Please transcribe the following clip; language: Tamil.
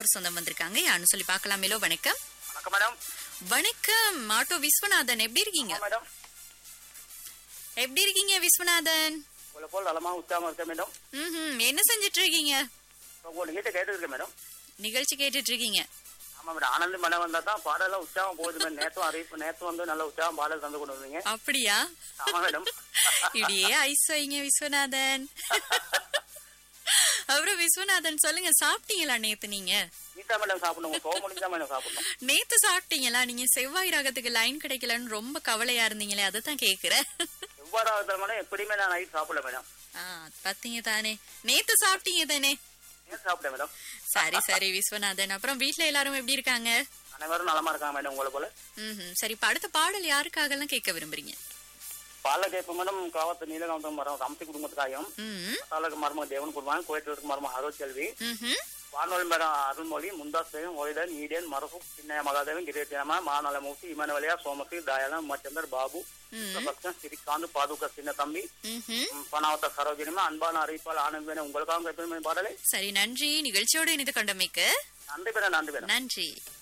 இன்னொரு சொந்தம் வந்திருக்காங்க யாருன்னு சொல்லி பார்க்கலாம் மேலோ வணக்கம் வணக்கம் மேடம் வணக்கம் ஆட்டோ விஸ்வநாதன் எப்படி இருக்கீங்க ஆமா மேடம் எப்படி இருக்கீங்க விஸ்வநாதன் உங்களை போல் நலமா உற்சாகமா இருக்கேன் மேடம் ம் என்ன செஞ்சுட்டு இருக்கீங்க இப்போ உங்க நிகழ்ச்சி கேட்டு இருக்கேன் மேடம் நிகழ்ச்சி கேட்டுட்டு இருக்கீங்க ஆமா மேடம் ஆனந்த் மேடம் வந்தா தான் பாடலாம் உற்சாகம் போகுது மேடம் நேற்றும் அறிவிப்பு நேற்று வந்து நல்ல உற்சாகம் பாடல் தந்து கொண்டு வந்தீங்க அப்படியா ஆமா மேடம் இப்படியே ஐஸ் வைங்க விஸ்வநாதன் அப்புறம் விஸ்வநாதன் சொல்லுங்க சாப்பிட்டீங்களா நேத்து நீங்க நீட்டா மேடம் சாப்பிடணும் போக முடிஞ்சா மேடம் சாப்பிடணும் நேத்து சாப்பிட்டீங்களா நீங்க செவ்வாய் ராகத்துக்கு லைன் கிடைக்கலன்னு ரொம்ப கவலையா இருந்தீங்களே அதுதான் கேக்குறேன் எவ்வாறாவது மேடம் எப்படியுமே நான் நைட் சாப்பிடல மேடம் ஆ, பாத்தீங்க தானே நேத்து சாப்பிட்டீங்க தானே ஏன் சாப்பிட்டேன் மேடம் சரி சரி விஸ்வநாதன் அப்புறம் வீட்ல எல்லாரும் எப்படி இருக்காங்க அனைவரும் நலமா இருக்காங்க மேடம் உங்களை போல ம் சரி இப்ப அடுத்த பாடல் யாருக்காகலாம் கேட்க விரும்புறீங்க பால கேட்ப மேடம் காவத்து நீலகாந்தம் மரம் ரம்சி குடும்பத்துக்காயும் ம் தாலுக்கு மருமக தேவன் குடும்பம் கோயட்டூருக்கு மருமக அருள் செல்வி ம்ஹும். வானொலி மேடம் அருள்மொழி முந்தாஸ் தேவன் ஒய்டன் ஈடன் மரசு சின்ன மகாதேவன் கிரேட்டியமா மாநலமூர்த்தி இமனவலியா சோமசி தயாளன் மச்சந்தர் பாபு ம் பக்தன் ஸ்ரீகாந்த் பாதுகா சின்ன தம்பி ம்ஹும். ம், பனாவத்த சரோஜினிமா அன்பான அறிவிப்பால் ஆனந்தமே உங்களுக்காக எப்பவுமே பாடலை சரி நன்றி நிகழ்ச்சியோடு இணைந்து கொண்டமைக்கு நன்றி பேரா நன்றி பேரா நன்றி